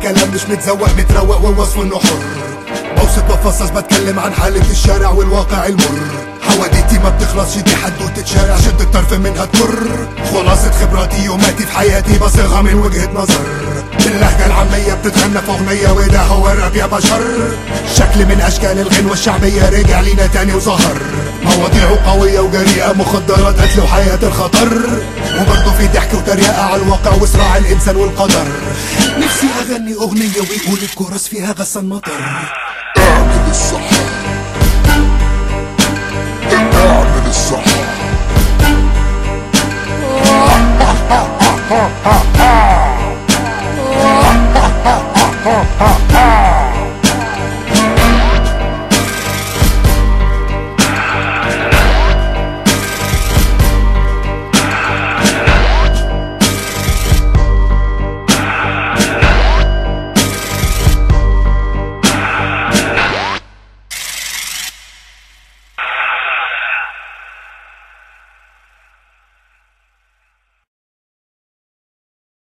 كلام مش متزوق متروق ووصف انه حر بوصف بفصص بتكلم عن حالة الشارع والواقع المر حواديتي ما بتخلصش دي حدوتة شارع شد الطرف منها تمر خلاصة خبراتي يوماتي في حياتي بصيغها من وجهة نظر باللهجة العامية بتتغنى في أغنية وده هو الراب يا بشر شكل من أشكال الغنوة الشعبية رجع لينا تاني وظهر مواضيعه قوية وجريئة مخدرات قتل وحياة الخطر وبرضه في ضحك وتريقة على الواقع وصراع الإنسان والقدر نفسي أغني أغنية ويقول الكورس فيها غسان مطر اعمل الصح اعمل الصح